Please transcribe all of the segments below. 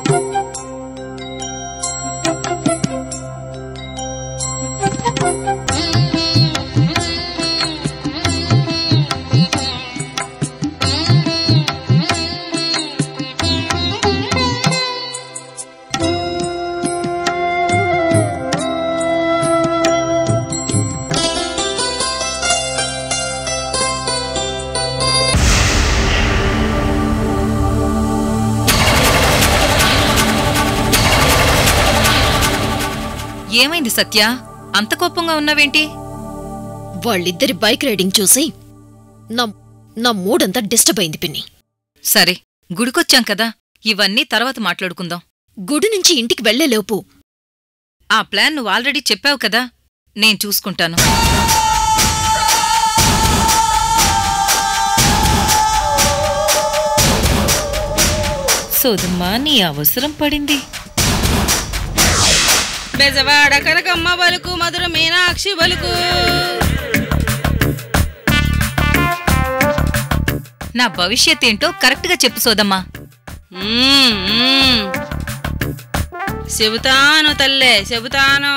ఏమైంది సత్య అంత కోపంగా ఉన్నావేంటి వాళ్ళిద్దరి బైక్ రైడింగ్ చూసి నా నా మూడంతా డిస్టర్బ్ అయింది పిన్ని సరే గుడికొచ్చాం కదా ఇవన్నీ తర్వాత మాట్లాడుకుందాం గుడి నుంచి ఇంటికి వెళ్లేలోపు ఆ ప్లాన్ నువ్వు ఆల్రెడీ చెప్పావు కదా నేను చూసుకుంటాను సోదమ్మా నీ అవసరం పడింది బెజవాడ కనకమ్మ బలుకు మధుర మీనాక్షి బలుకు నా భవిష్యత్ ఏంటో కరెక్ట్గా చెప్పు సోదమ్మా మ్మ్, మ్మ్. చెబుతాను తల్లే చెబుతాను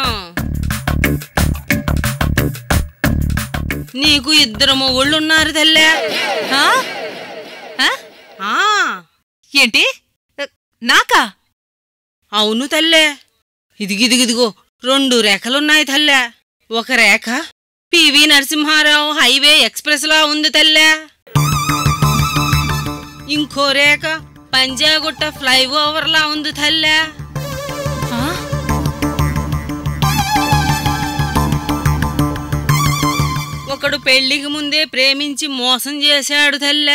నీకు ఇద్దరు మొగుళ్ళున్నారు తల్లే హా? హా? ఆ, ఏంటి నాకా అవును తల్లే ఇదిగిదిగిదిగో రెండు రేఖలున్నాయి తల్లే ఒక రేఖ పివి నరసింహారావు హైవే ఎక్స్ప్రెస్ లా ఉంది తల్లే ఇంకో రేఖ పంజాగుట్ట ఫ్లైఓవర్ లా ఉంది తల్లే ఆ? ఒకడు పెళ్లికి ముందే ప్రేమించి మోసం చేశాడు తల్లే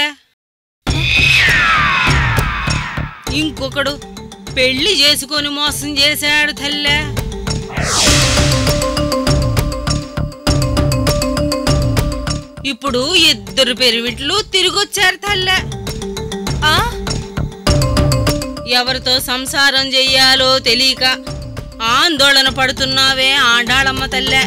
ఇంకొకడు పెళ్లి చేసుకొని మోసం చేశాడు తల్లే ఇప్పుడు ఇద్దరు పెరివిట్లు తిరిగొచ్చారు తల్లే ఆ? ఎవరితో సంసారం చెయ్యాలో తెలియక ఆందోళన పడుతున్నావే ఆడాళమ్మ తల్లే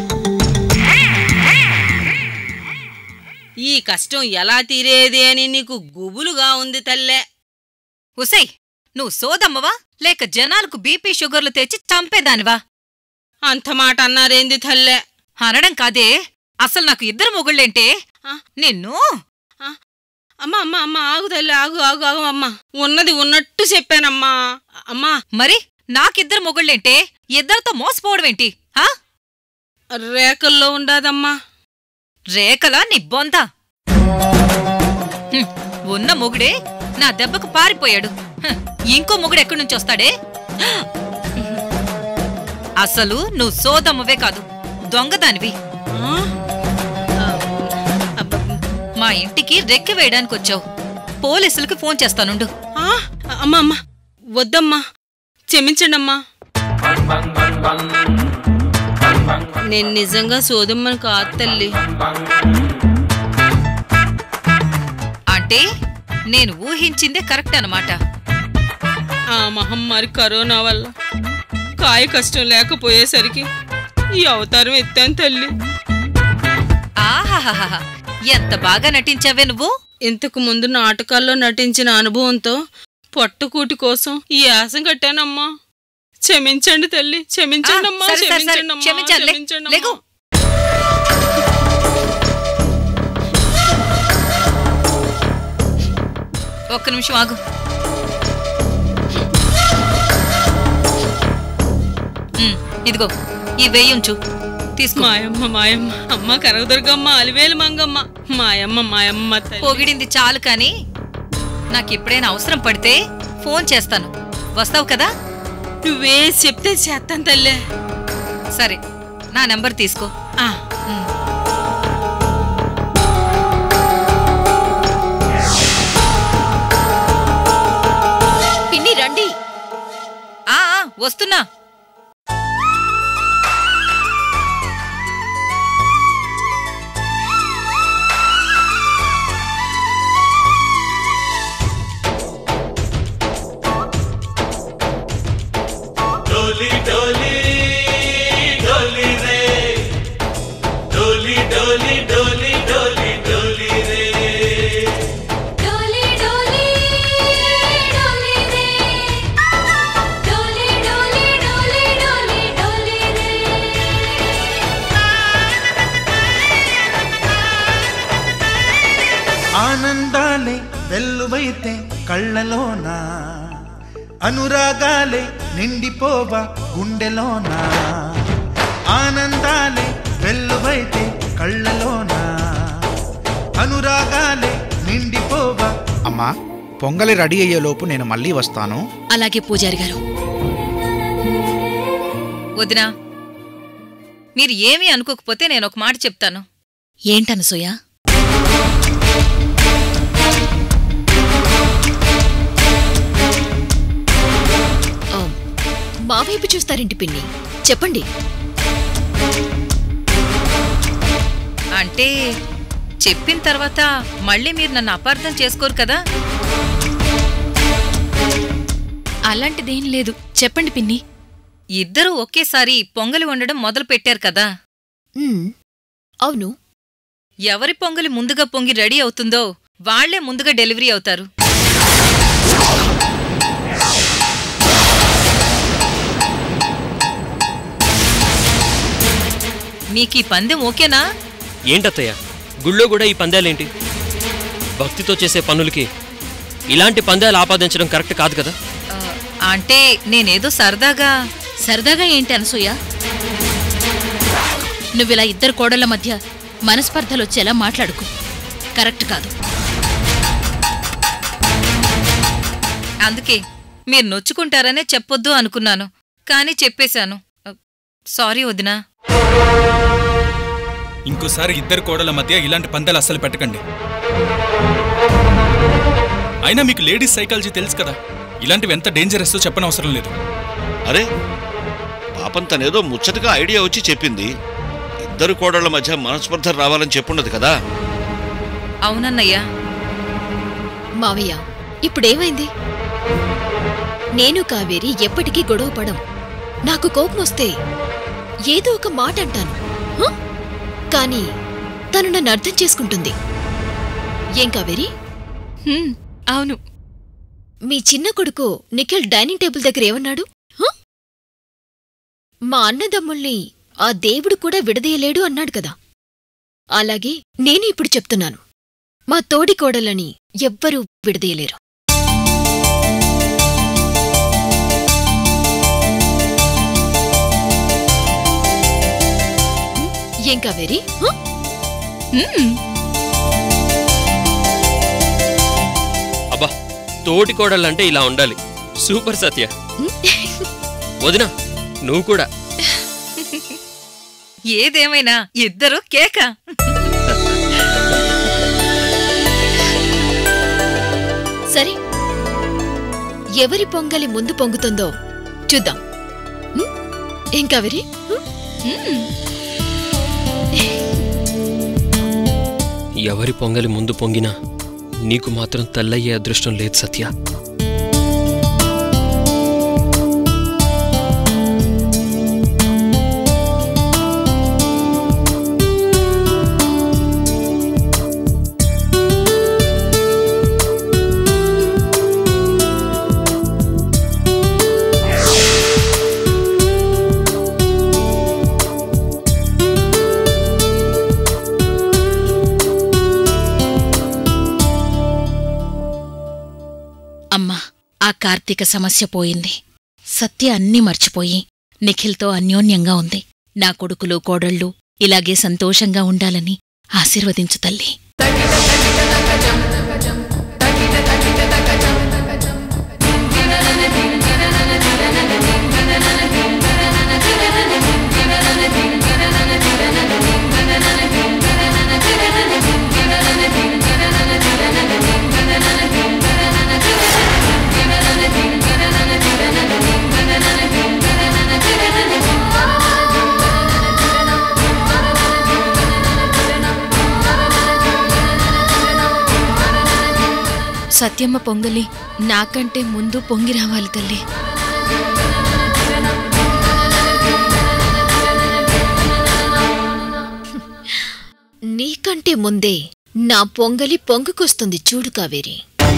ఈ కష్టం ఎలా తీరేది అని నీకు గుబులుగా ఉంది తల్లే ఉసై నువ్వు సోదమ్మవా లేక జనాలకు బీపీ షుగర్లు తెచ్చి చంపేదానివా అంత మాట అన్నారేంది తల్లే అనడం కాదే అసలు నాకు ఇద్దరు మొగుళ్ళేంటే ఆ? నిన్ను అమ్మా అమ్మా అమ్మా ఆగు తల్లి ఆగు ఆగు ఆగు అమ్మా ఉన్నది ఉన్నట్టు చెప్పానమ్మా అమ్మా మరి నాకిద్దరు మొగుళ్ళేంటే ఇద్దరితో మోసపోవడమేంటి హా రేకల్లో ఉండాదమ్మా రేఖలా నీ బొంద హ్మ్, ఉన్న మొగుడే నా దెబ్బకు పారిపోయాడు హ్మ్, ఇంకో మొగుడు ఎక్కడి నుంచి వస్తాడే అసలు నువ్వు సోదమ్మవే కాదు దొంగదానివి ఆ? ఆ, అబ్బ, మా ఇంటికి రెక్కి వేయడానికి వచ్చావు పోలీసులకు ఫోన్ చేస్తానుండు ఆ? అమ్మా అమ్మా వద్దమ్మా క్షమించండమ్మా నేను నిజంగా సోదమ్మని కాదు తల్లి అంటే నేను ఊహించిందే కరెక్ట్ అనమాట ఆ మహమ్మారి కరోనా వల్ల కాయ కష్టం లేకపోయేసరికి ఈ అవతారం ఎత్తాను తల్లి ఆహాహాహా ఎంత బాగా నటించావే నువ్వు ఇంతకు ముందు నాటకాల్లో నటించిన అనుభవంతో పొట్టకూటి కోసం ఈ ఆశం కట్టానమ్మా క్షమించండి తల్లి క్షమించండి అమ్మా సరే, సరే, సరే. క్షమించండి అమ్మా, క్షమించాలే. క్షమించండి అమ్మా. లేకు. ఒక్క నిమిషం ఆగు ఉమ్, ఇదిగో ఈ వెయ్యి ఉంచు తీసుకో మాయమ్మ మాయమ్మ అమ్మ కనకదుర్గమ్మ అలివేలు మంగమ్మ మాయమ్మ మాయమ్మ తల్లి పొగిడింది చాలు కానీ నాకు ఎప్పుడైనా అవసరం పడితే ఫోన్ చేస్తాను వస్తావు కదా నువ్వే చెప్తే చేస్తాను తల్లి సరే నా నెంబర్ తీసుకో ఆ, ఉమ్. పిన్ని రండి ఆ ఆ, వస్తున్నా डोली डोली डोली रे डोली डोली डोली डोली डोली रे डोली डोली डोली रे కళ్ళలోన అనురాగాలే నిండిపోవా గుండెలోన ఆనందాలే వెల్లువైతే కళ్ళలోన అనురాగాలే నిండిపోవా అమ్మా పొంగలి రెడీ అయ్యేలోపు నేను మళ్ళీ వస్తాను అలాగే పూజారి గారు వదినా మీరు ఏమీ అనుకోకపోతే నేను ఒక మాట చెప్తాను ఏంటనసూయ ఆ, మా వైపు చూస్తారేంటి పిన్ని చెప్పండి అంటే చెప్పిన తర్వాత మళ్ళీ మీరు నన్ను అపార్థం చేసుకోరు కదా అలాంటిదేం లేదు చెప్పండి పిన్ని ఇద్దరూ ఒకేసారి పొంగలి వండడం మొదలు పెట్టారు కదా ఉమ్, అవును ఎవరి పొంగలి ముందుగా పొంగి రెడీ అవుతుందో వాళ్లే ముందుగా డెలివరీ అవుతారు మీకు ఈ పందెం ఓకేనా ఏంటత్తయ్య గుళ్ళో కూడా ఈ పందాలేంటి భక్తితో చేసే పనులకి ఇలాంటి పందాలు ఆపాదించడం కరెక్ట్ కాదు కదా ఆ, అంటే నేనేదో సరదాగా సరదాగా ఏంటి అనసూయ నువ్విలా ఇద్దరు కోడళ్ల మధ్య మనస్పర్ధలు వచ్చేలా మాట్లాడుకు కరెక్ట్ కాదు అందుకే మీరు నొచ్చుకుంటారనే చెప్పొద్దు అనుకున్నాను కానీ చెప్పేశాను ఆ, సారీ వదినా ఇంకోసారి ఇద్దరు కోడల మధ్య ఇలాంటి పందాలు అస్సలు పెట్టకండి అయినా మీకు లేడీస్ సైకాలజీ తెలుసు కదా ఇలాంటివి ఎంత డేంజరస్ చెప్పనవసరం లేదు అరే పాపం తనేదో ముచ్చటగా ఐడియా వచ్చి చెప్పింది ఇద్దరు కోడళ్ల మధ్య మనస్పర్ధ రావాలని చెప్పుండదు కదా అవునన్నయ్యా మావయ్య ఇప్పుడేమైంది నేను కావేరి ఎప్పటికీ గొడవ పడం నాకు కోపం వస్తే ఏదో ఒక మాట అంటాను హ? కానీ తను నన్ను అర్థం చేసుకుంటుంది ఏం కావేరి హ్మ్, అవును మీ చిన్న కొడుకు నిఖిల్ డైనింగ్ టేబుల్ దగ్గర ఏమన్నాడు హ? మా అన్నదమ్ముల్ని ఆ దేవుడు కూడా విడదీయలేడు అన్నాడు కదా అలాగే నేను ఇప్పుడు చెప్తున్నాను మా తోడి కోడలని ఎవ్వరూ విడదీయలేరు ఏం కావేరి హ? హ్మ్, అబ్బా తోటి కోడళ్ళంటే ఇలా ఉండాలి సూపర్ సత్య వదినా నువ్వు కూడా ఏదేమైనా ఇద్దరు కేక సరే ఎవరి పొంగలి ముందు పొంగుతుందో చూద్దాం ఉం? ఏం కావేరి ఉం? ఎవరి పొంగలి ముందు పొంగినా నీకు మాత్రం తల్లయ్యే అదృష్టం లేదు సత్య అమ్మా ఆ కార్తీక సమస్య పోయింది సత్య అన్నీ మర్చిపోయి నిఖిల్తో అన్యోన్యంగా ఉంది నా కొడుకులు కోడళ్ళు ఇలాగే సంతోషంగా ఉండాలని ఆశీర్వదించు తల్లి సత్యమ్మ పొంగలి నాకంటే ముందు పొంగి రావాలి తల్లి నీకంటే ముందే నా పొంగలి పొంగుకొస్తుంది చూడు కావేరి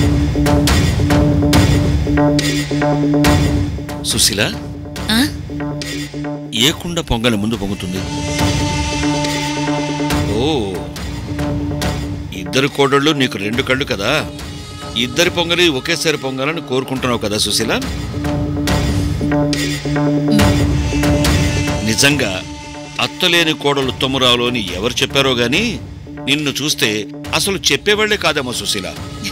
సుశీల ఆ? ఏ కుండ పొంగలి ముందు పొంగుతుంది ఓ ఇద్దరు కోడళ్ళు నీకు రెండు కళ్ళు కదా ఇద్దరి పొంగలి ఒకేసారి పొంగాలని కోరుకుంటున్నావు కదా సుశీల నిజంగా అత్తలేని కోడలు తొమ్మురాలు అని ఎవరు చెప్పారో గాని నిన్ను చూస్తే అసలు చెప్పేవాళ్లే కాదమ్మా సుశీల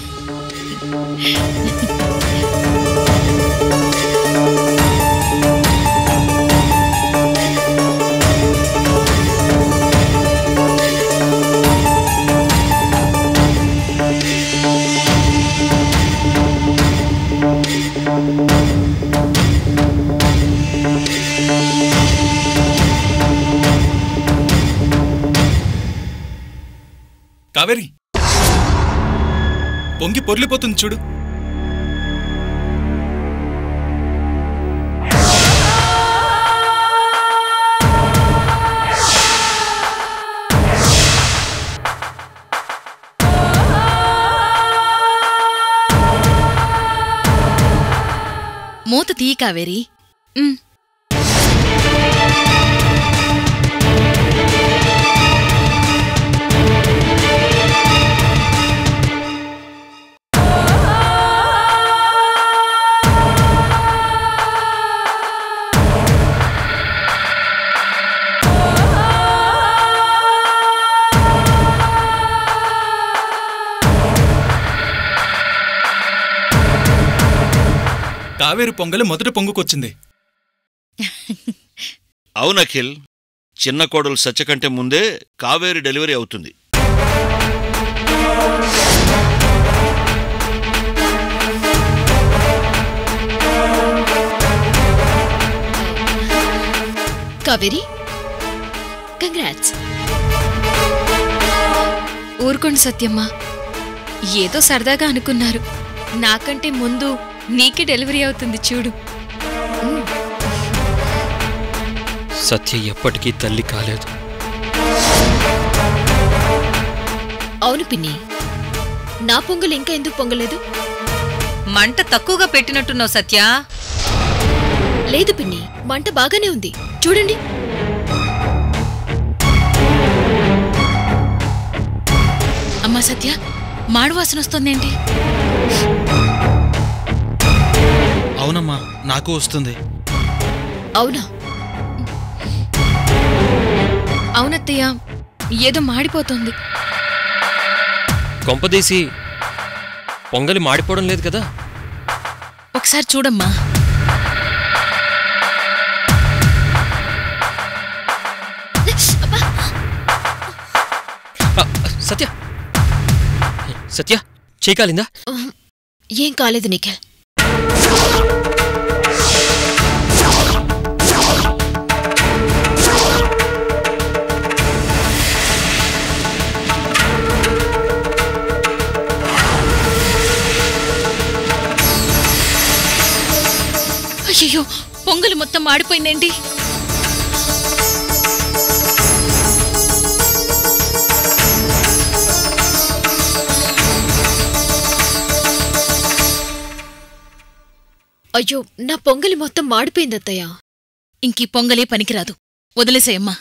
కావేరి పొంగి పొర్లిపోతుంది చూడు మూత తీ కావేరి ఉమ్. కావేరి పొంగలి మొదట పొంగుకొచ్చింది అవును అఖిల్ చిన్న కోడలు సత్య కంటే ముందే కావేరి డెలివరీ అవుతుంది కావేరి కంగ్రాట్స్ ఊరుకోండి సత్యమ్మ ఏదో సరదాగా అనుకున్నారు నాకంటే ముందు నీకే డెలివరీ అవుతుంది చూడు సత్య ఎప్పటికీ తల్లి కాలేదు అవును పిన్ని నా పొంగల్ ఇంకా ఎందుకు పొంగలేదు మంట తక్కువగా పెట్టినట్టున్నావు సత్య లేదు పిన్ని మంట బాగానే ఉంది చూడండి అమ్మా సత్య మాడు వాసన వస్తోందేంటి అవునమ్మా నాకు వస్తుంది అవునా అవునత్తయ్య ఏదో మాడిపోతుంది కొంపదీసి పొంగలి మాడిపోవడం లేదు కదా ఒకసారి చూడమ్మా ఆ, సత్య సత్య చేయి కాలిందా ఉహ్, ఏం కాలేదు నిఖిల్ అయ్యో పొంగలి మొత్తం మాడిపోయిందేంటి అయ్యో నా పొంగలి మొత్తం మాడిపోయింది అత్తయ్య ఇంకీ పొంగలే పనికిరాదు వదిలేసేయమ్మా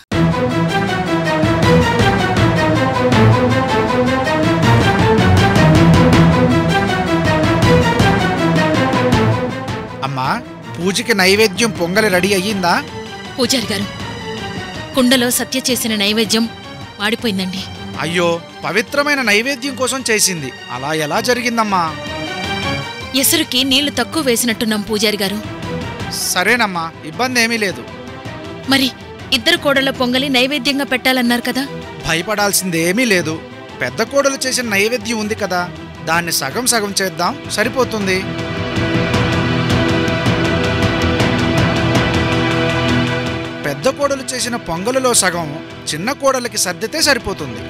అమ్మా పూజకి నైవేద్యం పొంగలి రెడీ అయ్యిందా పూజారి గారు కుండలో సత్య చేసిన నైవేద్యం మాడిపోయిందండి అయ్యో పవిత్రమైన నైవేద్యం కోసం చేసింది అలా ఎలా జరిగిందమ్మా ఎసరుకి నీళ్లు తక్కువ వేసినట్టున్నాం పూజారి గారు సరేనమ్మా ఇబ్బంది ఏమీ లేదు మరి ఇద్దరు కోడళ్ల పొంగలి నైవేద్యంగా పెట్టాలన్నారు కదా భయపడాల్సిందేమీ లేదు పెద్ద కోడలు చేసిన నైవేద్యం ఉంది కదా దాన్ని సగం సగం చేద్దాం సరిపోతుంది పెద్ద కోడలు చేసిన పొంగలులో సగం చిన్న కోడలికి సర్దితే సరిపోతుంది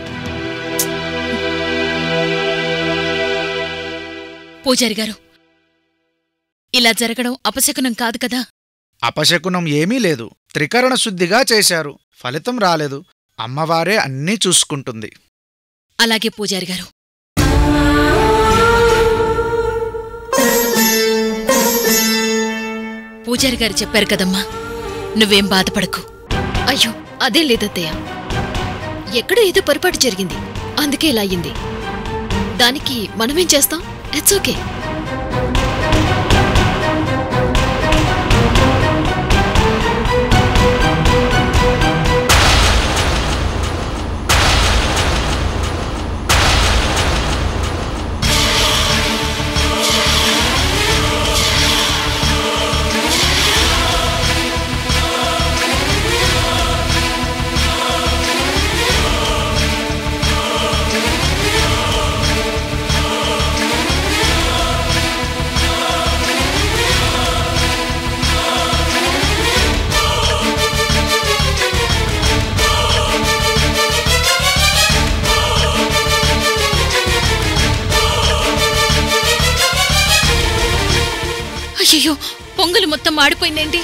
పూజారి గారు ఇలా జరగడం అపశకునం కాదు కదా అపశకునం ఏమీ లేదు త్రికరణ శుద్ధిగా చేశారు ఫలితం రాలేదు అమ్మవారే అన్నీ చూసుకుంటుంది అలాగే పూజారి గారు పూజారి గారు చెప్పారు కదమ్మా నువ్వేం బాధపడకు అయ్యో అదే లేదత్తయ్య ఎక్కడో ఏదో పొరపాటు జరిగింది అందుకే ఇలా అయ్యింది దానికి మనమేం చేస్తాం ఇట్స్ ఓకే అయ్యో పొంగలు మొత్తం మాడిపోయిందేంటి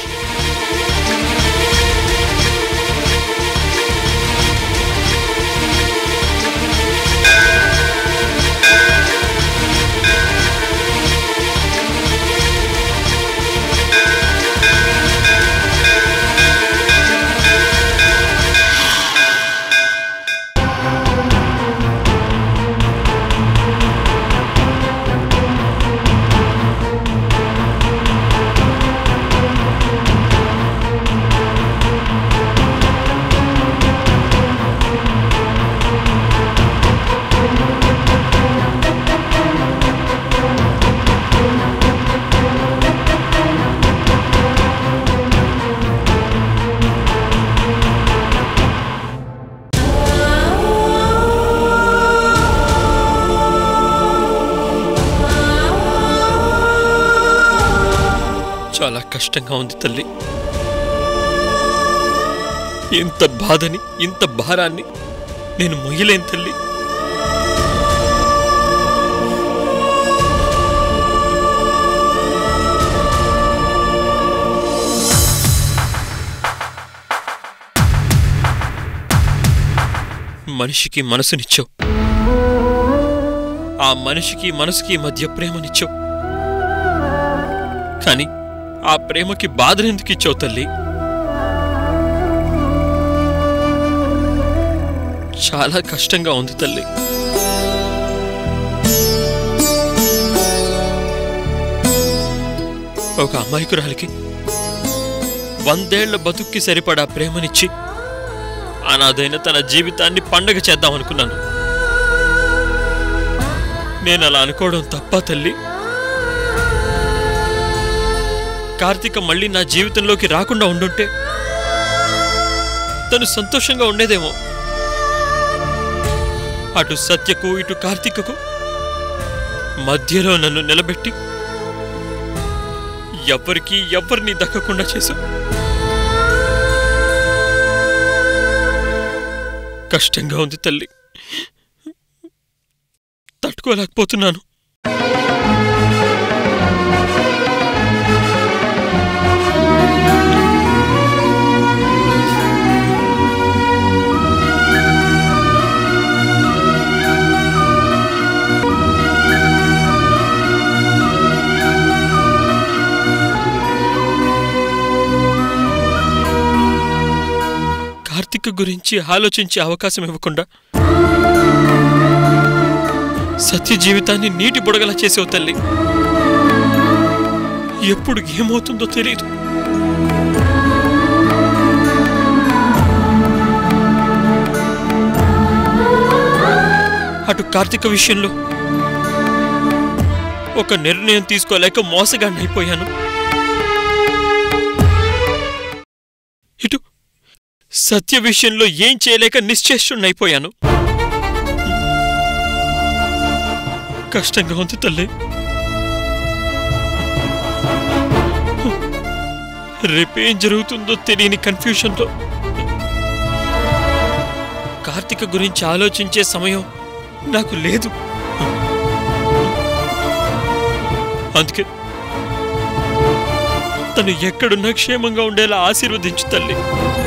చాలా కష్టంగా ఉంది తల్లి ఇంత బాధని ఇంత భారాన్ని నేను మొయ్యలేను తల్లి మనిషికి మనసునిచ్చావు ఆ మనిషికి మనసుకి మధ్య ప్రేమనిచ్చావు కానీ ఆ ప్రేమకి బాధనెందుకు ఇచ్చావు తల్లి చాలా కష్టంగా ఉంది తల్లి ఒక అమాయకురాలికి వందేళ్ల బతుక్కి సరిపడా ప్రేమనిచ్చి అనాథైన తన జీవితాన్ని పండగ చేద్దామనుకున్నాను నేను అలా అనుకోవడం తప్పా తల్లి కార్తీక మళ్ళీ నా జీవితంలోకి రాకుండా ఉండుంటే తను సంతోషంగా ఉండేదేమో అటు సత్యకు ఇటు కార్తీకకు మధ్యలో నన్ను నిలబెట్టి ఎవ్వరికి ఎవ్వరిని దక్కకుండా చేసు కష్టంగా ఉంది తల్లి తట్టుకోలేకపోతున్నాను కార్తిక్ గురించి ఆలోచించే అవకాశం ఇవ్వకుండా సత్య జీవితాన్ని నీటి బుడగలా చేసేవు తల్లి ఎప్పుడు ఏమవుతుందో తెలియదు అటు కార్తీక విషయంలో ఒక నిర్ణయం తీసుకోలేక మోసగాడిని అయిపోయాను ఇటు సత్య విషయంలో ఏం చేయలేక నిశ్చేష్టున్నైపోయాను కష్టంగా ఉంది తల్లి రేపేం జరుగుతుందో తెలియని కన్ఫ్యూషన్లో కార్తీక గురించి ఆలోచించే సమయం నాకు లేదు అందుకే తను ఎక్కడున్నా క్షేమంగా ఉండేలా ఆశీర్వదించు తల్లి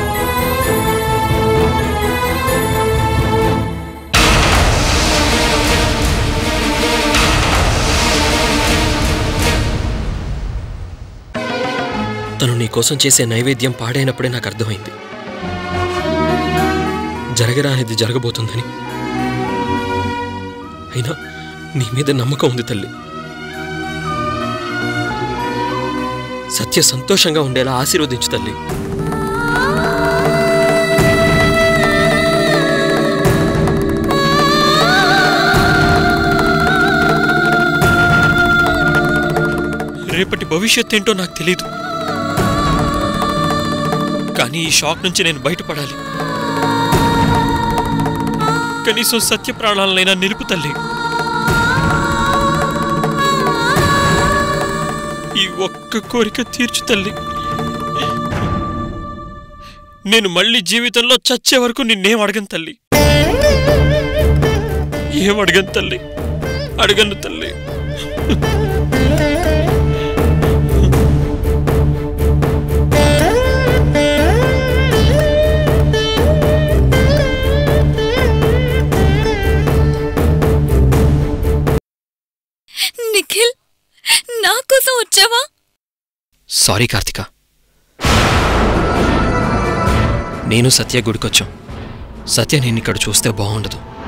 తను నీకోసం చేసే నైవేద్యం పాడైనప్పుడే నాకు అర్థమైంది జరగరానిది జరగబోతుందని అయినా నీ మీద నమ్మకం ఉంది తల్లి సత్య సంతోషంగా ఉండేలా ఆశీర్వదించు తల్లి రేపటి భవిష్యత్ ఏంటో నాకు తెలీదు కానీ ఈ షాక్ నుంచి నేను బయటపడాలి కనీసం సత్య ప్రాణాలనైనా నిలుపు తల్లి ఈ ఒక్క కోరిక తీర్చు తల్లి నేను మళ్ళీ జీవితంలో చచ్చే వరకు నిన్నేం అడగను తల్లి ఏం అడగను తల్లి అడగను తల్లి నిఖిల్ నా కోసం వచ్చావా సారీ కార్తిక నేను సత్య గుడికొచ్చాం సత్య నేను ఇక్కడ చూస్తే బాగుండదు